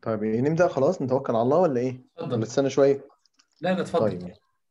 طيب إيه، نبدأ خلاص نتوكل على الله ولا ايه؟ ولا اتفضل استنى شوية؟ لا لا اتفضل طيب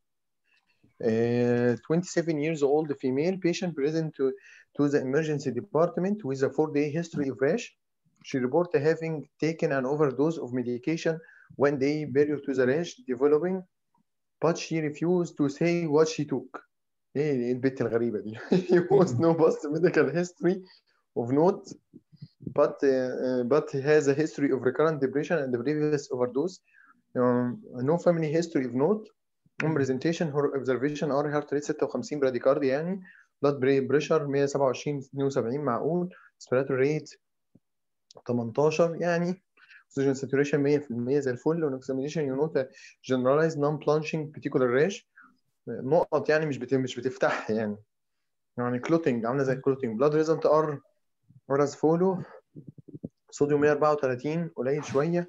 Uh, 27 years old female patient present to, to the emergency department with a four-day history of rash. She reported having taken an overdose of medication one day prior to the rash developing, but she refused to say what she took. ايه إيه البت الغريبة دي؟ He was no past medical history of note, but uh, uh, but has a history of recurrent depression and previous overdose. Um, no family history of note. On presentation her observation are heart rate 56 براديكاردي يعني blood pressure 127 72 معقول respiratory rate 18 يعني oxygen saturation 100% زي الفل on examination you note a generalized non-plunging particular rash نقط يعني مش بت... مش بتفتح يعني يعني clotting عامله زي clotting blood result are are as follow صوديوم 134 قليل شويه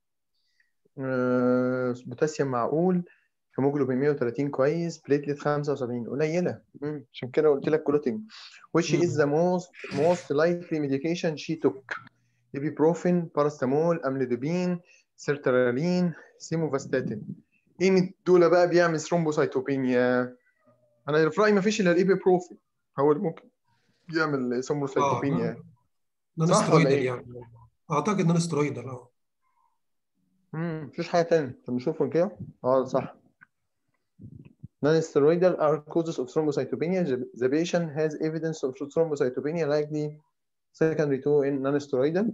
آه، بوتاسيوم معقول هيموجلوبين 130 كويس بليتلت 75 قليله مم. عشان كده قلت لك كلوتين which is the most most likely medication she took ibuprofen paracetamol amlodipine sertraline simvastatin ايه من دول بقى بيعمل ثرومبوسايتوبينيا انا في رايي ما فيش الا الايبيبروفين هو اللي ممكن يعمل ثرومبوسايتوبينيا نون صح ولا سترويدال ايه؟ يعني اعتقد نون سترويدال اه امم مفيش حاجه تانية طب نشوفهم كده اه صح Non-steroidal are causes of thrombocytopenia. The- The patient has evidence of thrombocytopenia likely secondary to in non-steroidal.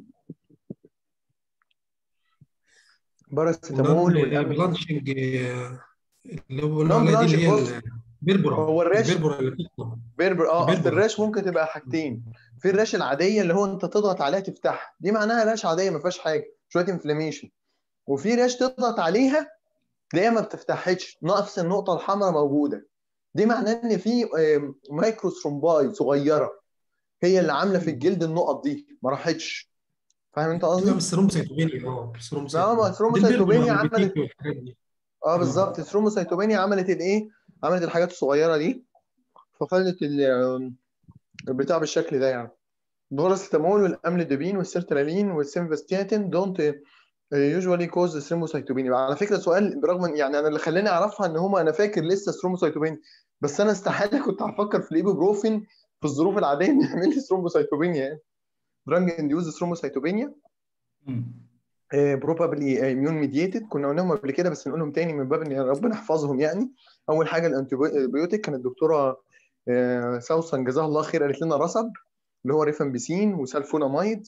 باراسيتامول نون والأمل بلانشنج اللي هو نون عليها دي بلانش اللي هي بص البربرا هو الراش البربرا اللي بتطلع بيربر اه اصل البربرا الراش ممكن تبقى حاجتين في الراش العاديه اللي هو انت تضغط عليها تفتحها دي معناها راش عاديه ما فيهاش حاجه شويه انفلاميشن وفي راش تضغط عليها تلاقيها ما بتفتحش نقص النقطه الحمراء موجوده دي معناه ان في آم، مايكرو ثرومباي صغيره هي اللي عامله في الجلد النقط دي ما راحتش فاهم انت بتبقى من قصدي؟ الثرومبوسيتوبينيا اه لا ما الثرومبوسيتوبينيا دي البربرا الثرومبوسايتوبينيا عملت والبيتيكي والحاجات دي اه اه بالظبط الثرومبوسايتوبينيا عملت الايه؟ عملت الحاجات الصغيره دي فخلت ال- آم، البتاع بالشكل ده يعني الباراسيتامول والاملوديبين والسيرترالين والسيمفاستياتين دونت يوجوالي كوز ثرومبوسايتوبينيا على فكره سؤال برغم إن- يعني انا اللي خلاني اعرفها ان هم انا فاكر لسه ثرومبوسايتوبينيا بس انا استحاله كنت هفكر في الايبوبروفين في الظروف العاديه ان يعمل لي ثرومبوسايتوبينيا يعني دراج انديوز ثرومبوسايتوبينيا مم. بروبابلي اميون ميديتد كنا قلناهم قبل كده بس نقولهم تاني من باب ان ربنا يحفظهم يعني اول حاجه الانتيبيوتيك كانت الدكتوره آه، سوسن جزاها الله خير قالت لنا رسب اللي هو ريفامبيسين وسلفوناميد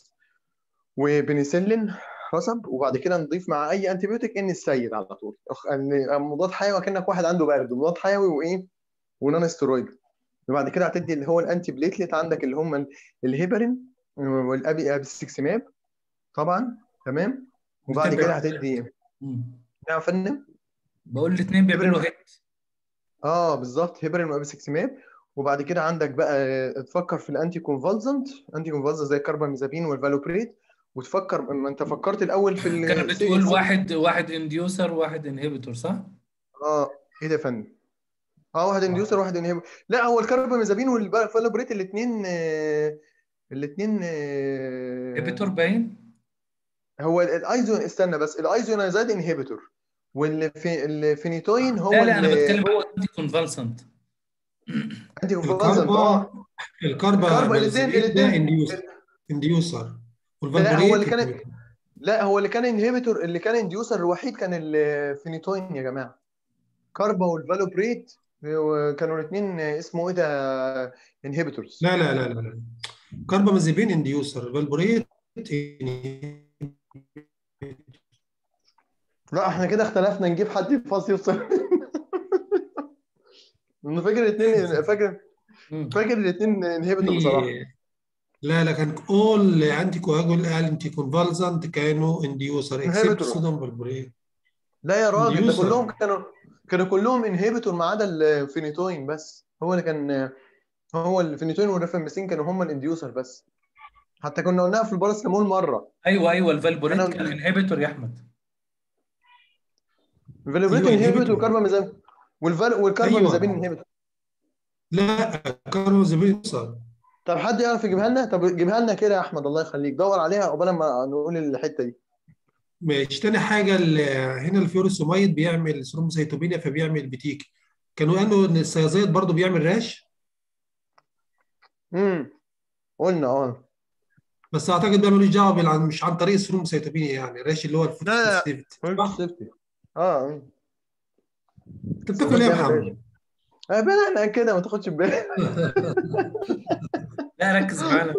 وبنسلين رسب وبعد كده نضيف مع اي انتيبيوتيك ان السيد على طول أخ- إن مضاد حيوي كانك واحد عنده برد مضاد حيوي وايه ونون ستيرويد وبعد كده هتدي اللي هو الانتي بليتلت عندك اللي هم ال- الهيبرين والابي ابسكسيماب طبعا تمام وبعد الاثنين كده بيعملوا هتدي هيت مم. نعم يا فندم بقول الاثنين بيعملوا هيبرين هيت اه بالظبط هيبرين وابسكسيماب وبعد كده عندك بقى تفكر في الانتي كونفالزنت انتي كونفالزنت زي الكرباميزابين والفالوبريت وتفكر ما انت فكرت الاول في ال كانت سي- بتقول سي- واحد واحد انديوسر وواحد انهبيتور صح؟ اه ايه ده يا فندم اه واحد انديوسر اه واحد انهبيتور لا هو الكرباميزابين والفالوبريت الاثنين الاثنين انهبيتور باين هو ال- الايزو استنى بس الايزونايزاد انهبيتور والفينيتوين هو لا لا انا ال- بتكلم هو عن انتي كونفالسنت انتي كونفالسنت الكاربا اه الكاربا الكاربا الاثنين مالزيت ده الاثنين انديوسر انديوسر لا هو والفالبوريت اللي كان انهبيتور لا هو اللي كان انهبيتور اللي كان انديوسر الوحيد كان الفينيتوين يا جماعه كاربا والفالوبريت كانوا الاثنين اسمه ايه ده انهبيتورز لا لا لا لا لا كاربامازيبين انديوسر فالبوريت لا احنا كده اختلفنا نجيب حد يفاصل يوصل انا فاكر الاثنين فاكر مم. فاكر الاثنين انهبيتور بصراحه لا لا كان اول انتي كواجول انتي كونفالزنت كانوا انديوسر اكسبت انهبيتور صوديوم فالبوريت لا يا راجل ده انديوسر كلهم كانوا كانوا كلهم انهبيتور ما عدا الفينيتوين بس هو اللي كان هو الفينيتوين والريفامبيسين كانوا هم الانديوسر بس حتى كنا قلناها في الباراسيتامول مره ايوه ايوه الفالبوريت انا كان انهبيتور يا احمد فالوبريت ايوه انهبيتور انهبيتور والكربامازابين والفال والكربامازابين ايوه انهبيتور لا كاربامازيبين انديوسر طب حد يعرف يجيبها لنا طب جيبها لنا كده يا احمد الله يخليك دور عليها قبل ما نقول الحته دي ماشي تاني حاجة ال- هنا الفيروسومايد بيعمل ثرومبوسيتوبينيا فبيعمل بتيك كانوا قالوا ان السيازيد برضو بيعمل راش امم قلنا اه بس اعتقد ده ملوش دعوه بال- مش عن طريق الثرومبوسيتوبينيا يعني الراش اللي هو لا، لا. الفوتوسيستيفيتي صح؟ سيفتي اه انت بتاكل ايه يا محمد؟ آه، بدأنا كده ما تاخدش بالك لا ركز معانا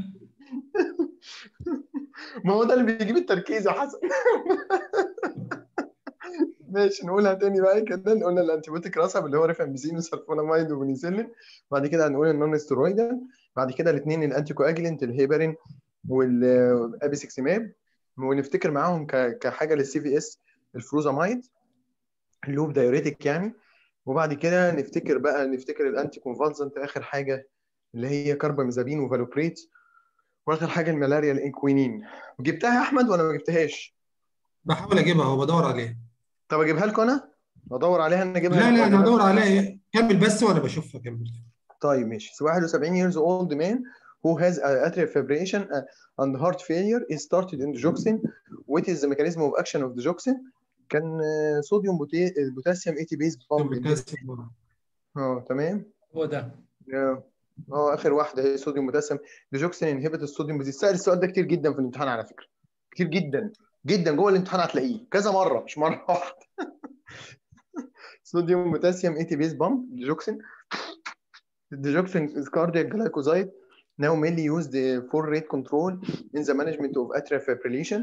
ما هو ده اللي بيجيب التركيز يا حسن ماشي نقولها تاني بقى كده قلنا الانتيبيوتيك راسب اللي هو ريفامبيسين وسلفونامايد وبنسلين بعد كده هنقول النون ستيرويدال بعد كده الاثنين الانتي كواجلنت الهيبرين والابيسكسيماب ونفتكر معاهم ك- كحاجه للسي في اس الفروزامايد اللوب دايوريتك يعني وبعد كده نفتكر بقى نفتكر الانتي كونفالسنت اخر حاجه اللي هي كارباميزابين وفالوبريت واخر حاجه الملاريا الانكوينين جبتها يا احمد ولا ما جبتهاش؟ بحاول اجيبها وبدور عليها طب اجيبها لكم انا؟ ادور عليها ان اجيبها لا لكم لا انا ولا بدور عليها كمل بس وانا بشوفها كمل طيب ماشي 71 years old man who has atrial fibrillation uh, and heart failure is started in digoxin what is the mechanism of action of digoxin كان آه، صوديوم بوتي- بوتاسيوم 80 بيز بامب بوتاسيوم. اه تمام هو ده اه آه، اخر واحده هي صوديوم بوتاسيوم ديجوكسين انهبت الصوديوم بتتسال السؤال ده كتير جدا في الامتحان على فكره كتير جدا جدا جوه الامتحان هتلاقيه كذا مره مش مره واحده صوديوم بوتاسيوم 80 بيز بامب ديجوكسين digoxin is cardiac glycoside now mainly used uh, for rate control in the management of atrial fibrillation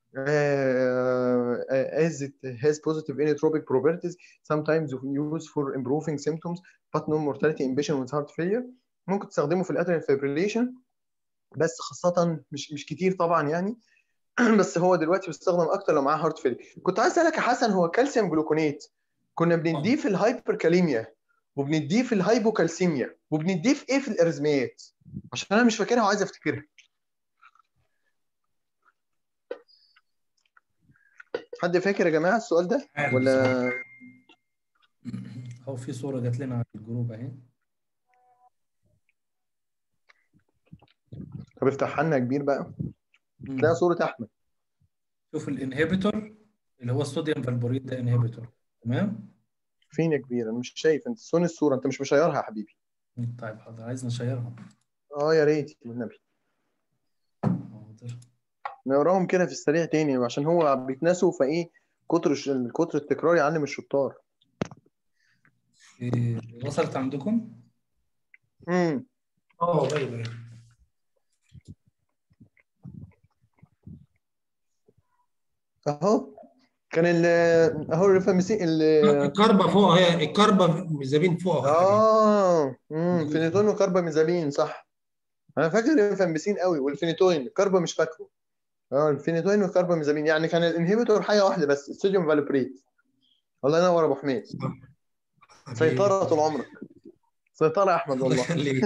uh, as it has positive inotropic properties sometimes used for improving symptoms but no mortality in patient with heart failure ممكن تستخدمه في الاتريال fibrillation بس خاصة مش مش كتير طبعا يعني بس هو دلوقتي بيستخدم اكتر لو معاه هارت فيلير كنت عايز اسالك يا حسن هو الكالسيوم جلوكونات كنا بنديه في الهايبركاليميا وبنديه في الهايبوكالسيميا وبنديه في ايه في الارزميات عشان انا مش فاكرها وعايز افتكرها حد فاكر يا جماعه السؤال ده عارف ولا هو في صورة جات لنا على الجروب اهي طب افتحها لنا يا كبير بقى مم. تلاقي صوره احمد شوف الانهبيتور اللي هو الصوديوم فالبوريت ده انهبيتور تمام فين يا كبير انا مش شايف انت صون الصوره انت مش مشيرها يا حبيبي مم. طيب حاضر عايز نشيرها اه يا ريت والنبي حاضر نقراهم كده في السريع تاني عشان هو بيتنسوا فايه كتر الش- كتر التكرار يعلم الشطار إيه، وصلت عندكم؟ امم اه باين باين. اهو كان ال اهو الريفاميسين ال الكربة فوق اهي الكربة ميزابين فوق اهي اه امم فينيتون وكرباميزابين صح انا فاكر الريفاميسين قوي والفينيتوين الكربا مش فاكره اه الفينيتوين والكرباميزابين يعني كان الانهبيتور حاجه واحده بس الصوديوم فالبريت الله ينور ابو حميد سيطره طول عمرك سيطره يا احمد الله والله يخليك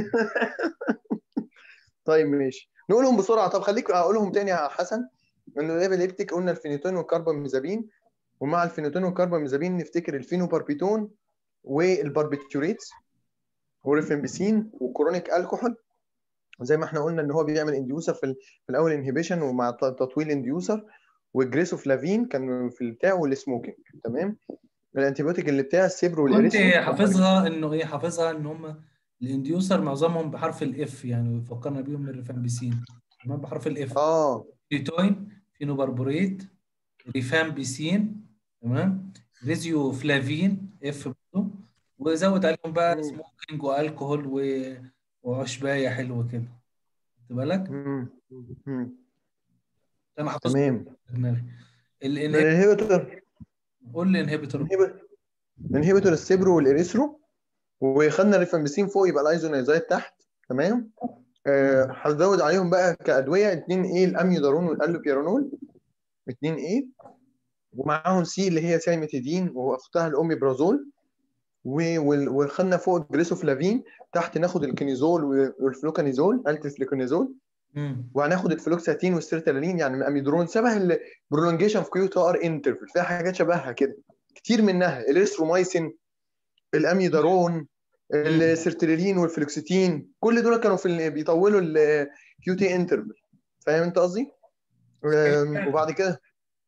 طيب ماشي نقولهم بسرعه طب خليك اقولهم تاني يا حسن انه الابيليبتيك قلنا الفينيتون والكرباميزابين ومع الفينيتون والكرباميزابين نفتكر الفينوباربيتون والباربيتوريتس والريفامبيسين والكرونيك الكحول زي ما احنا قلنا ان هو بيعمل انديوسر في, ال- في الاول انهبيشن ومع الت- تطويل انديوسر والجريسوفلافين كان في البتاع والسموكينج تمام الانتيبيوتيك اللي بتاع السيبر كنت والاريثرو حافظها انه ايه حافظها ان هم الانديوسر معظمهم بحرف الاف يعني ويفكرنا بيهم من الريفامبيسين تمام بحرف الاف اه فيتوين فينوباربوريت ريفامبيسين تمام ريزيو فلافين اف برضه وزود عليهم بقى مم. سموكينج والكحول و... وعشبايه حلوه كده خد بالك مم. مم. انا حافظ تمام في دماغي الانهبيتور الانهبيتور قول لي انهبيتور الانهبيتور السيبر والاريثرو وخدنا الريفامبيسين فوق يبقى الايزونيازايد تحت تمام آه، هزود عليهم بقى كادويه 2 ايه الاميودارون والالوبيرانول 2 ايه ومعاهم سي اللي هي سايمتيدين واختها الاوميبرازول و- وال- وخدنا فوق الجريسوفلافين تحت ناخد الكينيزول والفلوكانيزول التفليكونيزول مم. وهناخد الفلوكساتين والسيرتالين يعني الاميدرون شبه البرولونجيشن في كيو تي ار انترفل فيها حاجات شبهها كده كتير منها الاريثرومايسين الاميدارون السيرتالين والفلوكسيتين كل دول كانوا في ال- بيطولوا الكيو تي انترفل فاهم انت قصدي؟ أم، وبعد كده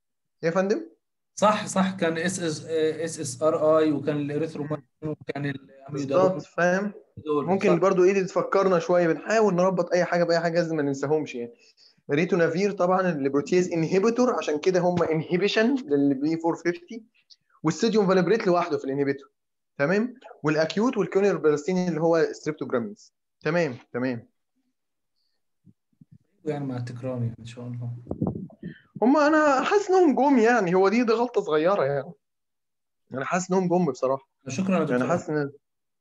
يا فندم صح صح كان اس اس اس اس ار اي وكان الاريثرومايسين وكان الاميودارون بالظبط فاهم دول ممكن صح برضو ايه تفكرنا شويه بنحاول نربط اي حاجه باي حاجه لازم ما ننساهمش يعني ريتونافير طبعا البروتيز انهبيتور عشان كده هم انهبيشن للبي 450 والسيديوم فالبريت لوحده في الانهبيتور تمام والاكيوت والكونير بلاستين اللي هو ستريبتوجرامينز تمام تمام يعني مع التكرار يعني ان شاء الله هم انا حاسس انهم جم يعني هو دي دي غلطه صغيره يعني انا حاسس انهم جم بصراحه شكرا يا يعني دكتور حاسس ان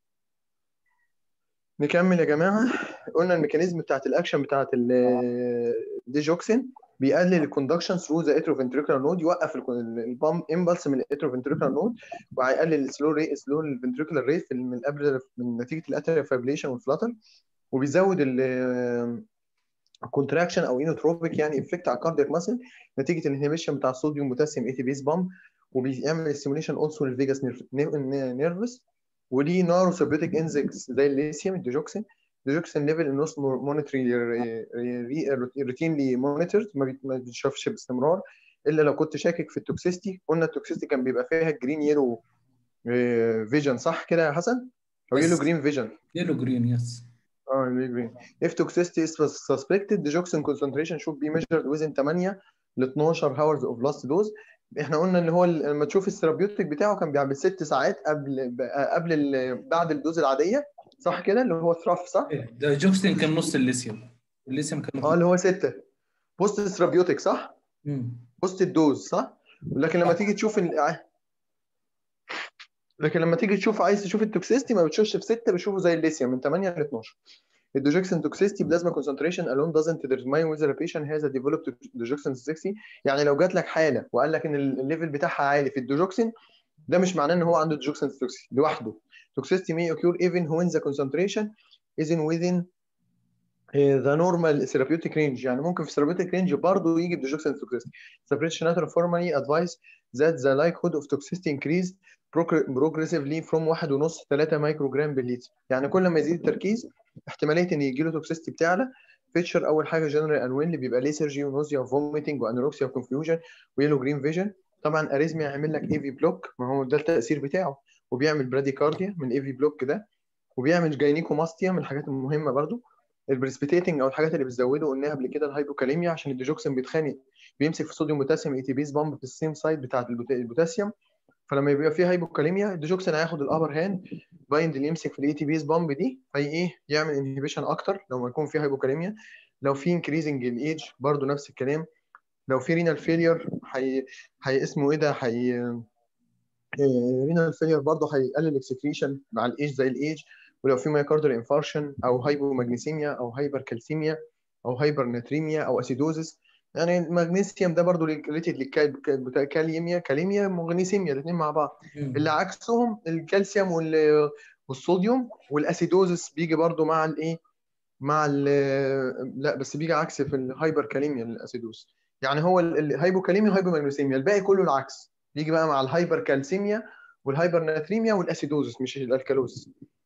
نكمل يا جماعه قلنا الميكانيزم بتاعت الاكشن بتاعت الديجوكسين بيقلل الكوندكشن ثرو ذا اتروفنتريكولار نود يوقف البام امبلس من الاتروفنتريكولار نود وهيقلل السلو ري سلو الفنتريكولار ريت من قبل من نتيجه الاتريال فايبريشن والفلاتر وبيزود الكونتراكشن او انوتروبيك يعني افكت على الكاردياك ماسل نتيجه الانهبيشن بتاع الصوديوم بوتاسيوم اي تي بيز بامب وبيعمل ستيميوليشن اولسو للفيجاس نيرفس وليه نارو سبريتك انزكس زي الليثيوم الديجوكسين الديجوكسين ليفل النص مونيتري روتينلي مونيتورد ما بيتشافش باستمرار الا لو كنت شاكك في التوكسيستي قلنا التوكسيستي كان بيبقى فيها جرين يلو فيجن صح كده يا حسن؟ او بس. يلو جرين فيجن يلو جرين يس اه يلو جرين if toxicity is suspected digoxin concentration should be measured within 8 ل 12 hours of last dose احنا قلنا ان هو ال- لما تشوف الثيرابيوتيك بتاعه كان بيعمل ست ساعات قبل قبل ال- بعد الدوز العاديه صح كده اللي هو ثراف صح؟ ده جوكستين كان نص الليثيوم الليثيوم كان اه اللي هو سته بوست ثيرابيوتيك صح؟ مم. بوست الدوز صح؟ لكن لما تيجي تشوف ال... لكن لما تيجي تشوف عايز تشوف التوكسيستي ما بتشوفش في 6 بتشوفه زي الليثيوم من 8 ل 12 الدوجكسين توكسيستي بلازما concentration alone doesn't determine whether a patient has a developed digoxin toxicity يعني لو جات لك حاله وقال لك ان الليفل بتاعها عالي في الدوجكسين ده مش معناه ان هو عنده digoxin toxicity لوحده toxicity may occur even when the concentration isn't within the normal therapeutic range يعني ممكن في therapeutic range برضه يجي digoxin toxicity separation letter formally advise that the likelihood of toxicity increase progressively from 1.5 3 مايكرو جرام بالليتر يعني كل ما يزيد التركيز احتماليه ان يجي له توكسيستي بتعلى فيتشر اول حاجه جنرال انوين اللي بيبقى ليسرجي ونوزيا وفوميتنج وانوركسيا وكونفيوجن ويلو جرين فيجن طبعا اريزميا هيعمل لك اي في بلوك ما هو ده التاثير بتاعه وبيعمل براديكارديا من اي في بلوك ده وبيعمل جاينيكوماستيا من الحاجات المهمه برضو البريسبيتيتنج او الحاجات اللي بتزوده قلناها قبل كده الهايبوكاليميا عشان الديجوكسين بيتخانق بيمسك في صوديوم بوتاسيوم اي تي بيز بامب في السيم سايد بتاعت البوتاسيوم فلما يبقى في هايبوكاليميا الديجوكسين هياخد الابر هاند بايند اللي يمسك في الاي تي بيز بامب دي في ايه يعمل انهبيشن اكتر لو ما يكون في هايبوكاليميا لو في انكريزنج الايدج برضو نفس الكلام لو في رينال فيلير هي هي اسمه ايه ده هي رينال فيلير برضه هيقلل اكسكريشن مع الايج زي الايج ولو في مايكاردال انفارشن او هايبومagnesemia او هايبر كالسيميا او هايبر ناتريميا او اسيدوزس يعني المغنيسيوم ده برضه ريليتد للكاليميا كاليميا ومغنيسيميا الاثنين مع بعض مم. اللي عكسهم الكالسيوم وال- والصوديوم والاسيدوزس بيجي برضه مع الايه مع ال لا بس بيجي عكس في الهايبر كاليميا الاسيدوز يعني هو ال- الهايبوكاليميا وهايبومagnesemia الباقي كله العكس بيجي بقى مع الهايبر كالسيميا والهايبر ناتريميا والاسيدوزس مش الالكالوز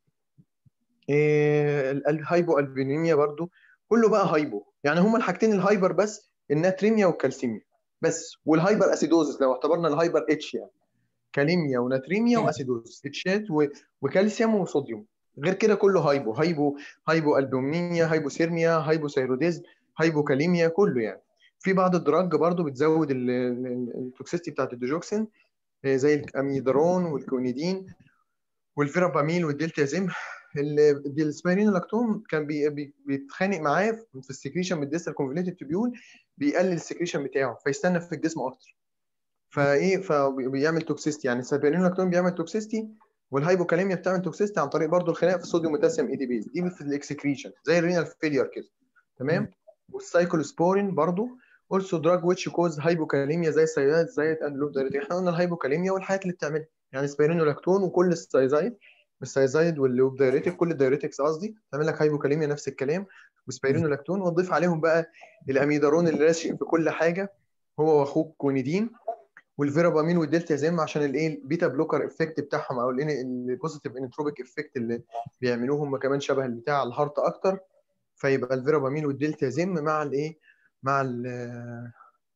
إيه ال- الهايبو البينيميا برضو كله بقى هايبو يعني هما الحاجتين الهايبر بس الناتريميا والكالسيميا بس والهايبر اسيدوزس لو اعتبرنا الهايبر اتش يعني كاليميا وناتريميا مم. واسيدوزس اتشات و- وكالسيوم وصوديوم غير كده كله هايبو هايبو هايبو البومينيا هايبوثيرميا هايبوثايروديزم هايبوكاليميا كله يعني في بعض الدراج برضو بتزود ال- ال- التوكسيستي بتاعت الديجوكسين آه، زي الاميدرون والكونيدين والفيراباميل والدلتازيم ال- السبايرينولاكتون كان بي بي بيتخانق معاه في السكريشن من الديستال كونفوليتد تيبيول بيقلل السكريشن بتاعه فيستنى في الجسم اكتر فايه فبيعمل توكسيستي يعني السبايرينولاكتون بيعمل توكسيستي والهايبوكاليميا بتعمل توكسيستي عن طريق برضه الخناق في الصوديوم بوتاسيوم اي دي بيز دي في الاكسكريشن زي الرينال فيلير كده تمام والسايكلوسبورين برضه also drug which cause hypokalemia زي السيدات زي الاندلوب دايريتك احنا قلنا الهايبوكاليميا والحاجات اللي بتعملها يعني سبيرينولاكتون وكل السايزايد السايزايد واللوب دايريتك كل الدايريتكس قصدي تعمل لك هايبوكاليميا نفس الكلام وسبيرينولاكتون وتضيف عليهم بقى الاميدارون اللي راشق في كل حاجه هو واخوه كونيدين والفيرابامين والدلتازيم عشان الايه البيتا بلوكر افكت بتاعهم او البوزيتيف انتروبيك افكت اللي بيعملوه هم كمان شبه البتاع على الهارت اكتر فيبقى الفيرابامين والدلتازيم مع الايه مع ال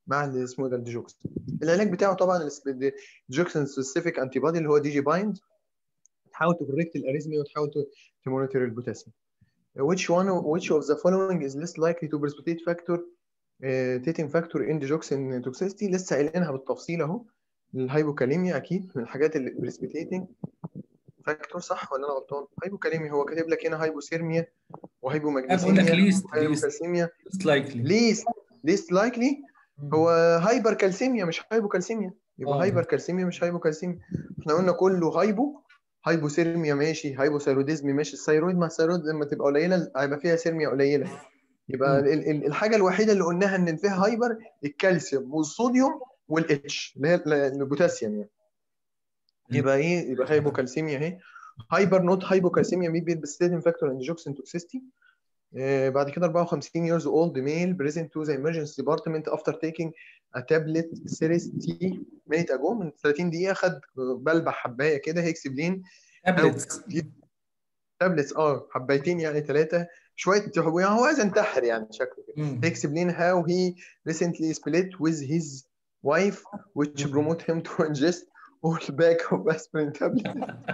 مع اللي اسمه ده الديجوكس العلاج بتاعه طبعا الديجوكسين سبيسيفيك انتي بودي اللي هو دي جي بايند تحاول تكوريكت الاريزميا وتحاول تمونيتور البوتاسيوم which one which of the following is less likely to precipitate factor uh, taking factor in digoxin toxicity لسه قايلينها بالتفصيل اهو الهايبوكاليميا اكيد من الحاجات اللي بريسبيتيتنج فاكتور صح ولا انا غلطان؟ هايبوكاليميا هو كاتب لك هنا هايبوثيرميا بقول لك وهايبوماجنيسيميا ليست ليست وهايبوكالسيميا ليست لايكلي ليست ليست لايكلي هو هايبر كالسيميا مش هايبوكالسيميا يبقى آه. هايبر كالسيميا مش هايبوكالسيميا احنا قلنا كله هايبو هايبوثيرميا ماشي هايبوثايروديزم ماشي الثيرويد مع الثيرويد لما تبقى قليله هيبقى فيها سيرميا قليله يبقى مم. ال- ال- الحاجه الوحيده اللي قلناها ان فيها هايبر الكالسيوم والصوديوم والاتش اللي هي ال- البوتاسيوم يعني يبقى ايه يبقى هايبوكالسيميا اهي هايبر نوت هايبوكالسيميا مي بي البستيدين فاكتور اند جوكسين توكسيستي بعد كده 54 years old male present to the emergency department after taking a tablet series T minute ago من 30 دقيقة خد بلبع حباية كده هيكسبلين تابلتس تابلتس اه حبايتين يعني ثلاثة شوية يعني هو عايز ينتحر يعني شكله كده مم. explain how he recently split with his wife which مم. promote him to ingest all bag of aspirin tablet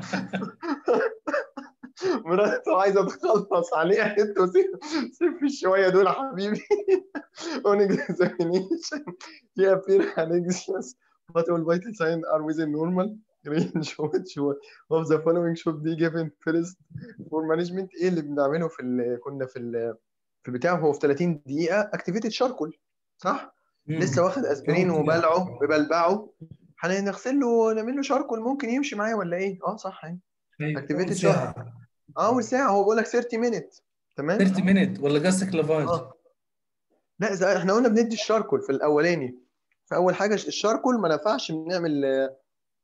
مراته عايزه تخلص عليه حته سيب سيب في الشويه دول يا حبيبي on examination he appear anxious but all vital signs are within normal range which of the following should be given first for management ايه اللي بنعمله في ال... كنا في ال... في البتاع هو في 30 دقيقه اكتيفيتد شاركول صح؟ مم. لسه واخد اسبرين ممكن. وبلعه ببلبعه هنغسل له نعمل له شاركول ممكن يمشي معايا ولا ايه؟ اه صح يعني Activated ساعة اه والساعه هو بيقول لك 30 مينت تمام 30 مينت ولا جاستك لافاج اه لا إذا احنا قلنا بندي الشاركول في الاولاني فاول حاجه الشاركول ما نفعش بنعمل آه،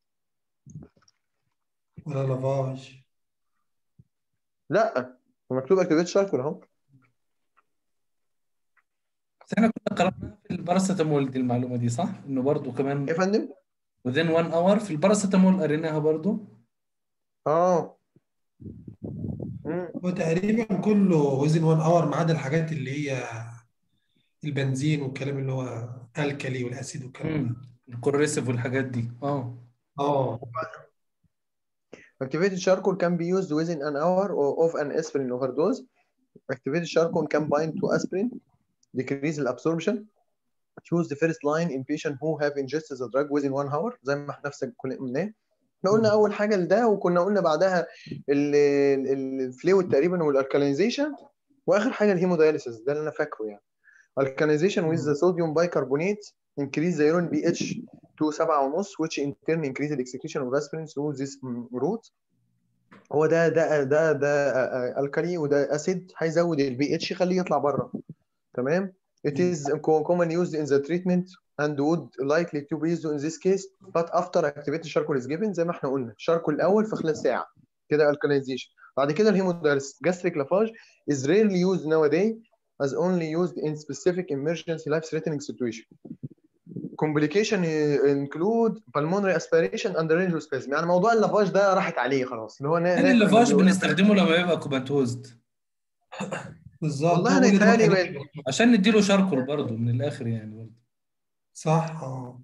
ولا لافاج لا مكتوب اكتيفيت شاركول اهو بس احنا كنا قرأنا في الباراسيتامول دي المعلومة دي صح؟ انه برضه كمان يا فندم within one hour في الباراسيتامول قريناها برضه اه مم. هو تقريبا كله وزن 1 اور ما عدا الحاجات اللي هي البنزين والكلام اللي هو الكلي والاسيد والكلام ده الكوريسيف والحاجات دي اه اه Activated charcoal can be used within an hour or of an aspirin overdose. Activated charcoal can bind to aspirin, decrease the absorption. Choose the first line in patient who have ingested the drug within one hour زي ما احنا نفسك كنا قلناه. احنا قلنا مم. اول حاجه لده وكنا قلنا بعدها الفلويد تقريبا والالكالينيزيشن واخر حاجه الهيموداياليسيس ده اللي انا فاكره يعني. Alkalization with the sodium bicarbonate increase the urine pH to 7.5 which in turn increase the excretion of aspirin through this mm, route. هو ده ده ده ده الكالي وده اسيد هيزود البي اتش يخليه يطلع بره تمام it is commonly used in the treatment and would likely to be used in this case but after activated charcoal is given زي ما احنا قلنا charcoal الاول في خلال ساعه كده alkalization بعد كده الهيمودايليسيس gastric lavage is rarely used nowadays as only used in specific emergency life threatening situation complication include pulmonary aspiration and renal spasm يعني موضوع اللافاج ده راحت عليه خلاص اللي هو نا- هل ناس اللافاج بيقول لك- بنستخدمه لما يبقى كوماتوزد بالظبط والله هو أنا ده يتهيألي الواحد- بقت- عشان نديله شاركول برضه من الاخر يعني برضه صح اه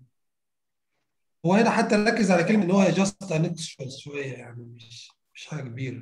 هو هنا حتى ركز على كلمه ان هو جاست انكشوال شويه يعني مش مش حاجه كبيره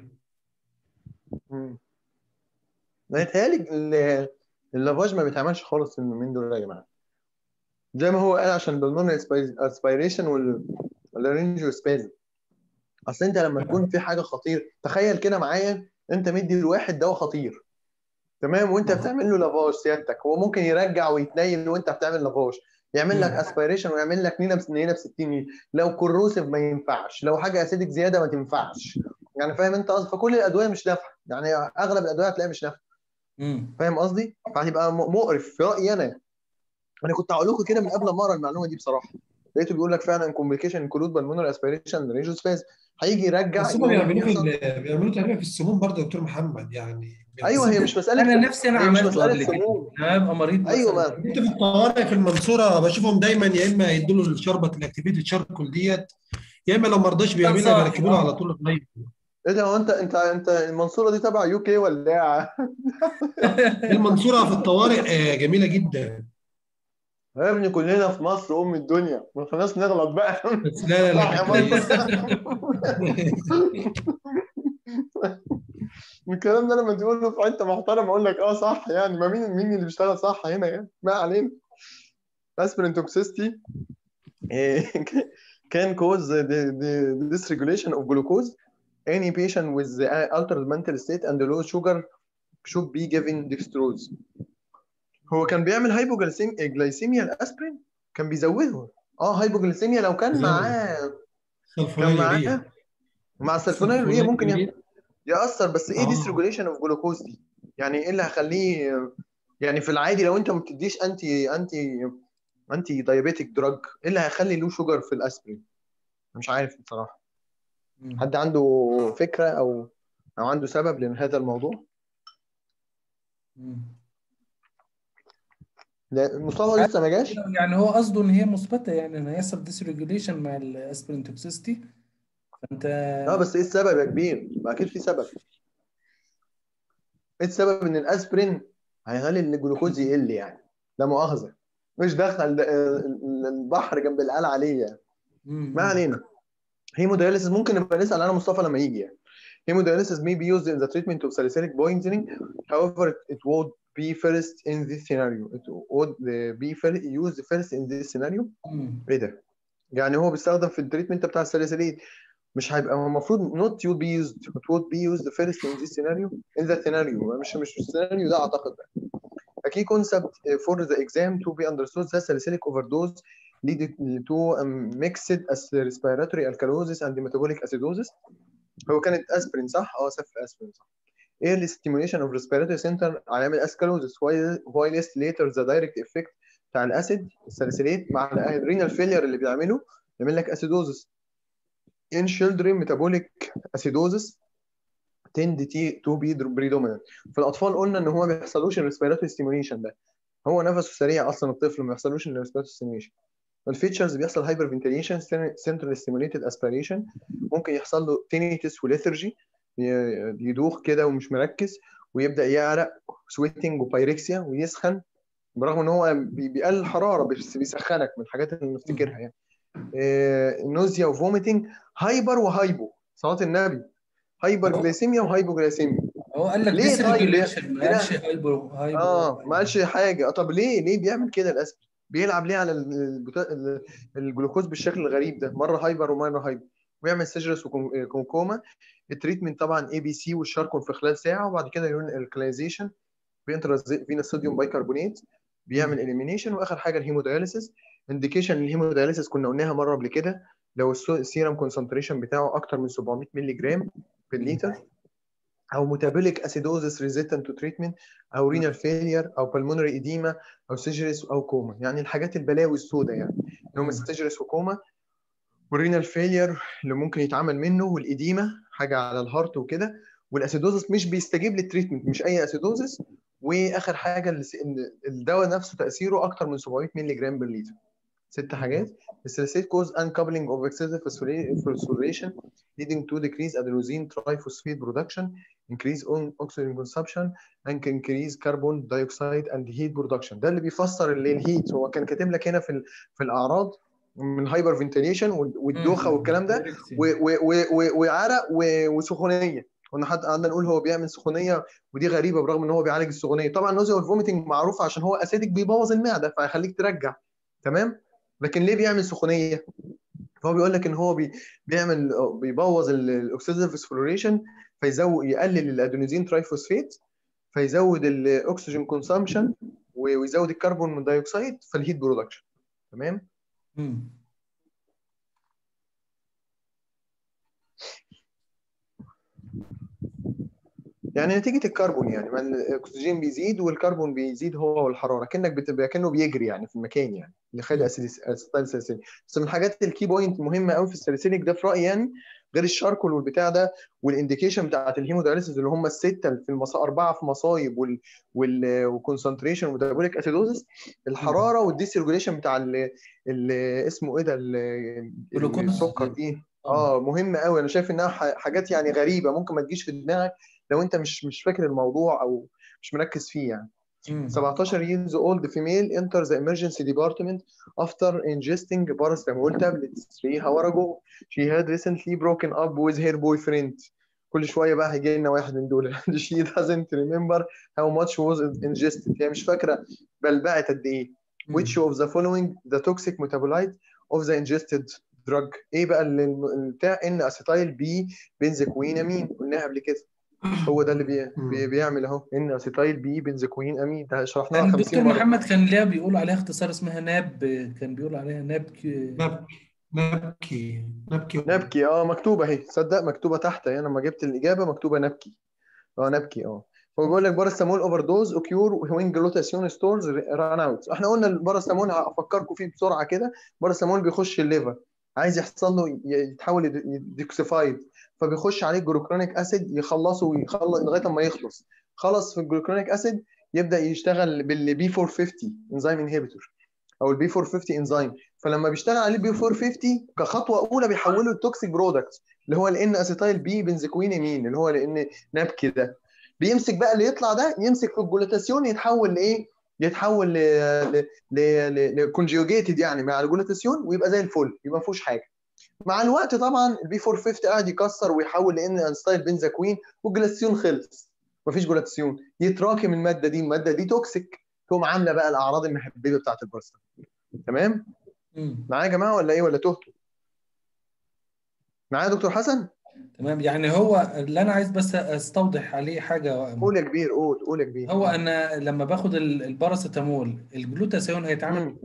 مم. لا يتهيألي ال- اللافاج ما بيتعملش خالص من دول يا جماعه زي ما هو قال عشان البلمونري اسبيريشن والرينجو سبازم اصل انت لما تكون في حاجه خطير تخيل كده معايا انت مدي الواحد دواء خطير تمام وانت بتعمل له لافاج سيادتك هو ممكن يرجع ويتنيل وانت بتعمل لافاج يعمل لك مم. اسبيريشن ويعمل لك نيله نيله ب 60 نيله لو كروسيف ما ينفعش لو حاجه اسيدك زياده ما تنفعش يعني فاهم انت قصدي فكل الادويه مش نافعه يعني اغلب الادويه هتلاقيها مش نافعه امم فاهم قصدي؟ فهيبقى م- مقرف في رايي انا انا كنت هقول لكم كده من قبل ما اقرا المعلومه دي بصراحه لقيته بيقول لك فعلا كومبليكيشن انكلود بالمونر اسبيريشن ريجوس فاز هيجي يرجع بس هم يقول بيعملوه في يحصل- ال- بيعملوه تقريبا في السموم برضه يا دكتور محمد يعني ايوه هي مش مساله انا نفسي انا هي مش عملته مساله قبل كده سموم لما ابقى مريض ايوه مثلاً. ما انت في الطوارئ في المنصوره بشوفهم دايما يا اما يدوا له الشربة الاكتيفيتد شاركول ديت يا اما لو ما رضاش بيعملها صح. بيركبوا له على طول الطيب ايه ده هو انت انت انت المنصوره دي تبع يو كي ولا ايه؟ المنصوره في الطوارئ آه، جميله جدا يا ابني كلنا في مصر ام الدنيا ما خليناش نغلط بقى بس لا لا صح يا لا الكلام ده لما تقوله في حته محترم اقول لك اه صح يعني ما مين مين اللي بيشتغل صح هنا يعني ما علينا aspirin toxicity eh, can cause the, the dysregulation of glucose any patient with the altered mental state and low sugar should be given dextrose هو كان بيعمل هايبوجلايسيميا الاسبرين كان بيزوده اه هايبوجلايسيميا لو كان بيزود. معاه كان سلفونيلوريا معاه مع السلفونيلوريا ممكن ياخد يأثر بس ايه آه. ديس ريجوليشن اوف جلوكوز دي؟ يعني ايه اللي هيخليه يعني في العادي لو انت ما بتديش انتي انتي انتي دايابيتك دراج ايه اللي هيخلي له شوجر في الاسبرين؟ مش عارف بصراحه مم. حد عنده فكره او او عنده سبب لهذا الموضوع؟ مم. لا مصطفى لسه ما جاش؟ يعني هو قصده ان هي مثبته يعني ان هيحصل ديسريجوليشن مع الاسبرين توكسيستي فانت اه بس ايه السبب يا كبير؟ ما اكيد في سبب ايه السبب ان الاسبرين هيخلي ان الجلوكوز يقل يعني لا مؤاخذه مش دخل البحر جنب القلعه عليه يعني مم. ما علينا هيمودياليسيس ممكن نبقى نسال عنها مصطفى لما يجي يعني hemodialysis may be used in the treatment of salicylic poisoning however it would be first in this scenario it would be first used first in this scenario مم. ايه ده يعني هو بيستخدم في التريتمنت بتاع الساليسيليت مش هيبقى هو المفروض not to be used it would be used first in this scenario in the scenario مش مش في السيناريو ده اعتقد A key concept uh, for the exam to be understood that salicylic overdose lead to um, mixed as- respiratory alkalosis and metabolic acidosis هو كانت اسبرين صح؟ اه سف اسبرين صح. Early stimulation of respiratory center هيعمل اسكالوزس while whilst later the direct effect بتاع الاسيد الساليسيليت مع الرينال فيلير اللي بيعمله يعمل لك اسيدوزس. In children metabolic acidosis tend to be predominant. في الاطفال قلنا ان هو ما بيحصلوش الريسبيراتوري ستيموليشن ده. هو نفسه سريع اصلا الطفل ما بيحصلوش الريسبيراتوري ستيموليشن. الفيتشرز بيحصل هايبر فنتيليشن سنترال ستيموليتد اسبيريشن ممكن يحصل له تينيتس وليثرجي يدوخ كده ومش مركز ويبدا يعرق سويتنج وبايركسيا ويسخن برغم ان هو بي- بيقلل الحراره بس بيسخنك من الحاجات اللي نفتكرها يعني نوزيا وفوميتنج هايبر وهايبو صلاه النبي هايبر جلايسيميا وهايبوجلايسيميا هو قال لك ليه طيب؟ ديسريجوليشن ما ليه؟ قالش هايبر هايبر اه ما قالش حاجه آه، طب ليه ليه بيعمل كده الاسبرين بيلعب ليه على ال- البتا- ال- الجلوكوز بالشكل الغريب ده مره هايبر ومره هايبر ويعمل سيجرس وكومكوما التريتمنت طبعا اي بي سي والشاركون في خلال ساعه وبعد كده يورين الكلايزيشن بينترز فينا صوديوم بايكربونات بيعمل اليمينيشن واخر حاجه الهيموداياليسيس انديكيشن الهيموداياليسيس كنا قلناها مره قبل كده لو السو- السيرم كونسنتريشن بتاعه اكتر من 700 مللي جرام في الليتر او ميتابوليك اسيدوزس ريزيستنت تو تريتمنت او رينال فيلير او بالمونري ايديما او سيجرس او كوما يعني الحاجات البلاوي السوداء يعني اللي هم السيجرس وكوما والرينال فيلير اللي ممكن يتعمل منه والايديما حاجه على الهارت وكده والاسيدوزس مش بيستجيب للتريتمنت مش اي اسيدوزس واخر حاجه الس- إن الدواء نفسه تاثيره اكتر من 700 مللي جرام بالليتر ست حاجات السلسلة cause uncoupling of excessive phosphora- phosphorylation leading to decrease adenosine triphosphate production increase on oxygen consumption and can increase carbon dioxide and heat production ده اللي بيفسر اللي الهيت هو كان كاتب لك هنا في ال- في الاعراض من هايبر فنتيليشن والدوخه والكلام ده و- و- و- و- وعرق و- وسخونيه كنا حتى قعدنا نقول هو بيعمل سخونيه ودي غريبه برغم ان هو بيعالج السخونيه طبعا النوزيا والفوميتنج معروف عشان هو اسيدك بيبوظ المعده فهيخليك ترجع تمام لكن ليه بيعمل سخونيه فهو بيقول لك ان هو بي بيعمل بيبوظ الاكسيديف فوسفوريليشن فيزود يقلل الادينوزين ترايفوسفيت فيزود الاكسجين كونسامشن ويزود الكربون دايوكسيد فالهيت برودكشن تمام مم. يعني نتيجه الكربون يعني ما الاكسجين بيزيد والكربون بيزيد هو والحراره كانك بتبقى كانه بيجري يعني في المكان يعني اللي خلى اسيتال ساليسيليك بس من الحاجات الكي بوينت مهمه قوي في الساليسيليك ده في رايي يعني غير الشاركول والبتاع ده والانديكيشن بتاعت الهيمودايليسيس اللي هم السته في المصا... اربعه في مصايب وال وال والكونسنتريشن وميتابوليك اسيدوزس الحراره والديسريجوليشن بتاع ال... ال... اسمه ايه ده ال... جلوكوز. السكر دي اه مهمه قوي انا شايف انها ح- حاجات يعني غريبه ممكن ما تجيش في دماغك لو انت مش مش فاكر الموضوع او مش مركز فيه يعني مم. 17 years old female enters the emergency department after ingesting paracetamol tablets three hour ago. She had recently broken up with her boyfriend. كل شوية بقى هيجي لنا واحد من دول. She doesn't remember how much was ingested. هي مش فاكرة بلبعت قد إيه. مم. Which of the following the toxic metabolite of the ingested drug؟ إيه بقى اللي اللي بتاع إن أسيتايل بي بنزكوينامين قلناها قبل كده. هو ده اللي بي... بي... بيعمل اهو ان اسيتايل بي بنزكوين امين ده شرحناها كان 50 الدكتور مره محمد كان ليها بيقول عليها اختصار اسمها ناب كان بيقول عليها ناب نبكي نبكي نبكي نبكي اه مكتوبه اهي تصدق مكتوبه تحت اهي انا لما جبت الاجابه مكتوبه نبكي اه نبكي اه هو بيقول لك باراستامول اوفر دوز اوكيور وين جلوتاسيون ستورز ران اوت احنا قلنا الباراستامول هفكركم فيه بسرعه كده باراستامول بيخش الليفر عايز يحصل له يتحول ديكسيفايد فبيخش عليه جلوكرونيك اسيد يخلصه ويخلص لغايه ما يخلص خلص في الجلوكرونيك اسيد يبدا يشتغل بالبي 450 انزيم انهبيتور او البي 450 انزيم فلما بيشتغل عليه البي 450 كخطوه اولى بيحوله للتوكسيك برودكت اللي هو الان اسيتايل بي بنزكوين امين اللي هو لان نبكي ده بيمسك بقى اللي يطلع ده يمسك في الجلوتاسيون يتحول لايه؟ يتحول ل لكونجيوجيتد يعني مع الجلوتاسيون ويبقى زي الفل يبقى ما فيهوش حاجه مع الوقت طبعا البي 450 قاعد يكسر ويحول لان انستايل بنزاكوين والجلوتاسيون خلص مفيش جلوتاسيون يتراكم الماده دي الماده دي توكسيك تقوم عامله بقى الاعراض المهببه بتاعت البارستامول تمام مم. معايا يا جماعه ولا ايه ولا تهتوا معايا يا دكتور حسن تمام يعني هو اللي انا عايز بس استوضح عليه حاجه قول يا كبير قول قول يا كبير هو انا لما باخد ال- الباراسيتامول الجلوتاثيون هيتعامل مم.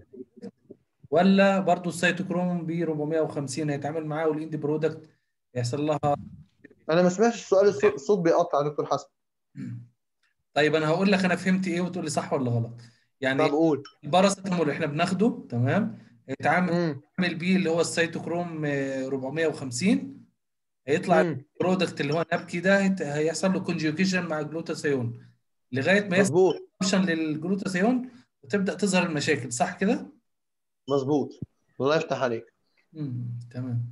ولا برضو السيتوكروم بي 450 هيتعامل معاه والاند برودكت يحصل لها انا ما سمعتش السؤال الصوت, الصوت بيقطع يا دكتور حسن طيب انا هقول لك انا فهمت ايه وتقول لي صح ولا غلط يعني طب قول الباراسيتامول اللي احنا بناخده تمام هيتعامل مم. عامل بيه اللي هو السيتوكروم آه، 450 هيطلع مم. البرودكت اللي هو نبكي ده هيت- هيحصل له كونجوكيشن مع الجلوتاثيون لغايه ما يحصل مظبوط اوبشن للجلوتاثيون وتبدا تظهر المشاكل صح كده؟ مظبوط الله يفتح عليك امم تمام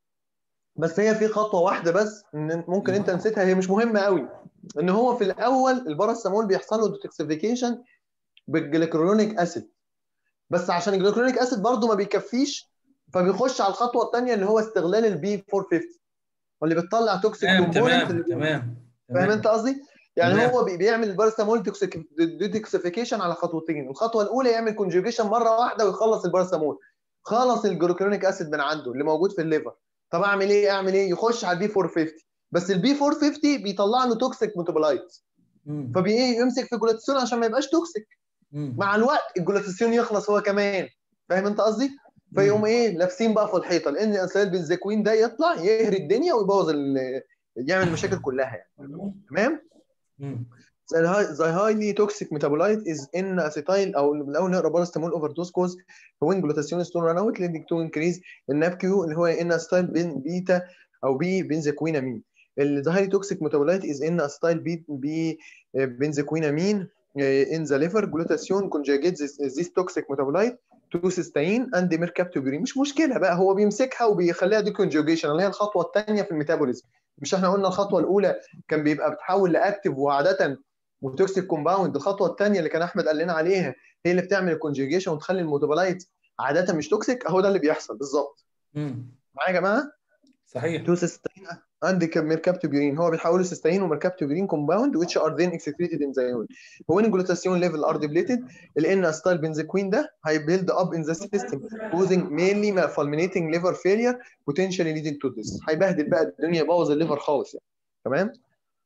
بس هي في خطوه واحده بس ان ممكن انت نسيتها هي مش مهمه قوي ان هو في الاول الباراسيتامول بيحصل له ديتوكسيفيكيشن بالجليكرونيك اسيد بس عشان الجليكرونيك اسيد برضه ما بيكفيش فبيخش على الخطوه الثانيه اللي هو استغلال البي 450 واللي بتطلع توكسيك تمام كومبوننت تمام تمام فاهم تمام انت قصدي؟ يعني تمام. هو بي- بيعمل الباراسيتامول ديتوكسيفيكيشن على خطوتين، الخطوه الاولى يعمل كونجوجيشن مره واحده ويخلص الباراسيتامول. خلص الجلوكرونيك اسيد من عنده اللي موجود في الليفر. طب اعمل ايه؟ اعمل ايه؟ يخش على البي 450 بس البي 450 بيطلع له توكسيك ميتابولايت مم. فبي ايه يمسك في الجلوتاسيون عشان ما يبقاش توكسيك مم. مع الوقت الجلوتاسيون يخلص هو كمان فاهم انت قصدي؟ فيقوم ايه لابسين بقى في الحيطه لان الانسولين بنزاكوين ده يطلع يهري الدنيا ويبوظ ال- يعمل مشاكل كلها يعني تمام؟ مم. The hi- the highly toxic metabolite is in acetyl او الاول نقرا بارستامول اوفر دوز كوز when glutathione stone run out leading to increase النابكيو اللي هو ان acetyl بين بيتا او بي بنزكوينامين ال the highly toxic metabolite is in acetyl بي بي بنزكوينامين in the liver glutathione conjugates this, this toxic metabolite to cysteine and mercaptopurine مش مشكله بقى هو بيمسكها وبيخليها دي conjugation اللي هي الخطوه الثانيه في الميتابوليزم مش احنا قلنا الخطوه الاولى كان بيبقى بتحول لاكتف وعاده وتوكسيك كومباوند الخطوه الثانيه اللي كان احمد قال لنا عليها هي اللي بتعمل الكونجيجيشن وتخلي الميتابولايت عاده مش توكسيك اهو ده اللي بيحصل بالظبط مم. معايا يا جماعه صحيح تو سيستين عندك ميركابتوبيرين هو بيحولوا سيستين وميركابتوبيرين كومباوند which are then excreted in the urine هو ان الجلوتاسيون ليفل ار depleted الان استايل بنزكوين ده هيبيلد اب in the system causing mainly fulminating liver failure potentially leading to this هيبهدل بقى الدنيا يبوظ الليفر خالص يعني تمام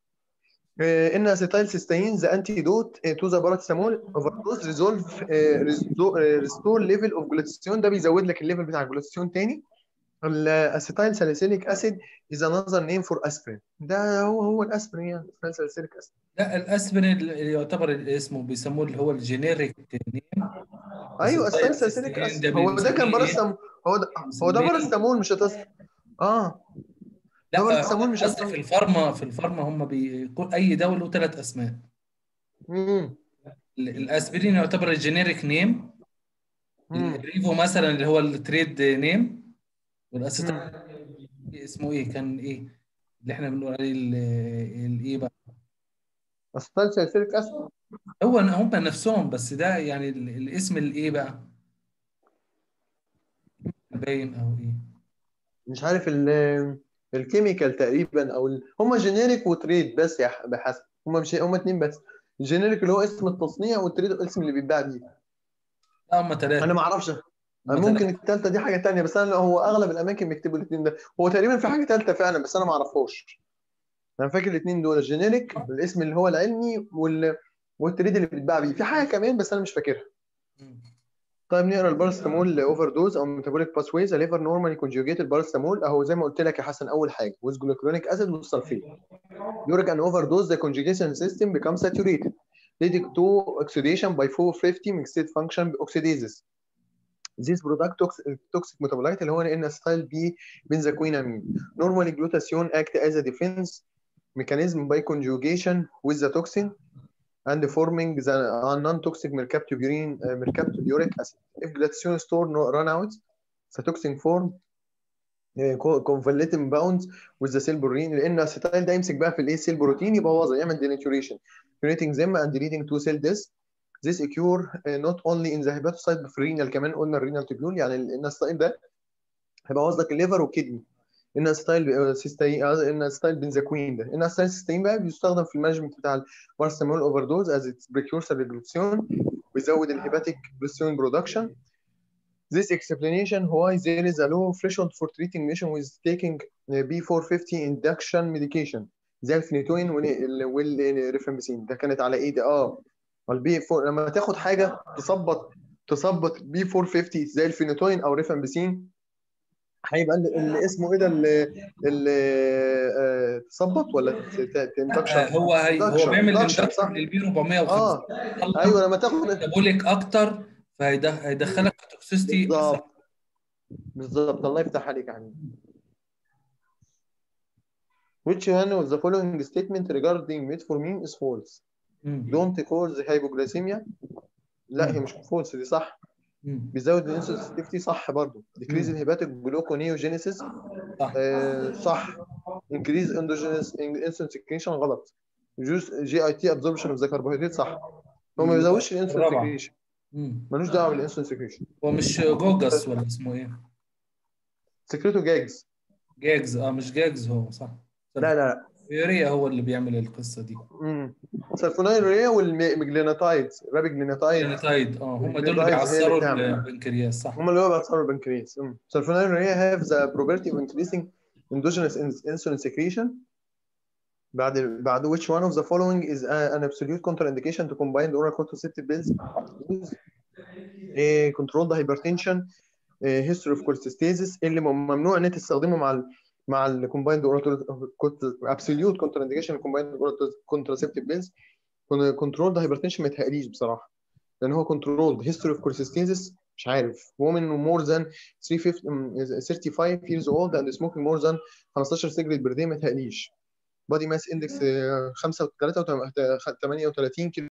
ان اسيتايل سيستين ذا انتيدوت تو ذا باراسيتامول اوفردوز ريزولف ريستور ليفل اوف جلوتاسيون ده بيزود لك الليفل بتاع الجلوتاسيون تاني الاسيتايل ساليسيليك اسيد از انذر نيم فور اسبرين ده هو هو الاسبرين يعني اسيتايل ساليسيليك اسيد لا الاسبرين اللي يعتبر اسمه بيسموه اللي هو الجينيريك نيم ايوه اسيتايل ساليسيليك اسيد هو ده كان باراسيتامول هو ده هو ده باراسيتامول مش هتصل اه ده لا باراسيتامول مش قصدي في هتصل الفارما في الفارما هم بي... كل- اي دواء له ثلاث اسماء امم ال- الاسبرين يعتبر الجينيريك نيم الريفو مثلا اللي هو التريد نيم والاسيتال اسمه ايه كان ايه اللي احنا بنقول عليه ال- الايه بقى اسيتايل ساليسيليك اسيد هو هم نفسهم بس ده يعني ال- الاسم الايه بقى باين او ايه مش عارف ال الكيميكال تقريبا او ال... هم جينيريك وتريد بس يا ح- بحسب هم مش هم اتنين بس الجينيريك اللي هو اسم التصنيع والتريد الاسم اللي بيتباع بيه لا هم ثلاثه انا ما اعرفش ممكن الثالثه دي حاجه تانية بس انا هو اغلب الاماكن بيكتبوا الاثنين ده هو تقريبا في حاجه ثالثه فعلا بس انا ما اعرفهاش انا فاكر الاثنين دول الجينيريك الاسم اللي هو العلمي وال والتريد اللي بيتباع بيه في حاجه كمان بس انا مش فاكرها طيب نقرا البارستامول اوفر دوز او ميتابوليك باثويز الليفر نورمالي كونجوجيت البارستامول اهو زي ما قلت لك يا حسن اول حاجه ويز جلوكرونيك اسيد والسلفيت during an overdose the conjugation system becomes saturated leading to oxidation by 450 mixed function oxidases This product toxic, toxic metabolite اللي هو ان ستايل بي بنزاكوينامين normally glutathione act as a defense mechanism by conjugation with the toxin and forming the non-toxic mercaptopurine uh, mercaptopuric acid. If glutathione store no, run out, the toxin form uh, convoluted bounds with the cell protein لان الاسيتايل ده يمسك بقى في الايه سيل بروتين يبوظها يعمل denaturation creating them and leading to cell death This occur uh, not only in the hepatocyte but في الرينال كمان قلنا الرينال تبيول يعني الانستايل ده هيبوظ لك الليفر والكدني الانستايل سيستاين الانستايل بنزاكوين ده الانستايل سيستاين بقى بيستخدم في المانجمنت بتاع البارستامول اوفر دوز از اتس بريكورسر للجلوتيون ويزود الهيباتيك جلوتيون برودكشن This explanation why there is a low threshold for treating patient with taking B450 induction medication زي الفينيتوين والريفامبسين ده كانت على ايه ده اه البي فور لما تاخد حاجه تظبط تظبط بي 450 زي الفينيتوين او ريفامبسين هيبقى اللي اسمه ايه ده اللي تظبط ولا تندكشن هو هي هو بيعمل اندكشن للبي 450 اه ايوه لما تاخد ميتابوليك اكتر فهيدخلك في توكسيستي بالظبط بالظبط الله يفتح عليك يا حبيبي Which one of the following statement regarding metformin is false? don't cause hypoglycemia لا هي مش فولس دي صح بيزود الانسولين سنسيتيفيتي صح برضه decrease الهيباتيك جلوكونيوجينيسيس صح آه صح increase endogenous insulin secretion غلط reduce جي اي تي absorption of the carbohydrate صح هو ما بيزودش الانسولين سكريشن ملوش دعوه بالانسولين سكريشن هو مش جوجس ولا اسمه ايه؟ سكريتو جاجز جاجز اه مش جاجز هو صح لا لا لا يوريا هو اللي بيعمل القصه دي امم سلفونايل ريا والمجليناتايد رابيجليناتايد جليناتايد اه هم دول اللي بيعصروا البنكرياس صح هم اللي هو بيعصروا البنكرياس سلفونايل ريا هاف ذا property of increasing endogenous insulin secretion بعد بعد which one of the following is an absolute contraindication to combined oral contraceptive pills use a controlled hypertension a history of cholecystitis اللي ممنوع ان انت تستخدمه مع ال مع الكومبايند ابسوليوت كونتر انديكيشن الكومبايند كونتراسيبتيف بيلز كنترول هايبرتنشن ما يتهيأليش بصراحه لان هو كنترول هيستوري اوف كوليسيستيزيس مش عارف woman more than 35 years old and smoking more than 15 سيجريت بير داي ما يتهيأليش بادي ماس اندكس 5 38 كيلو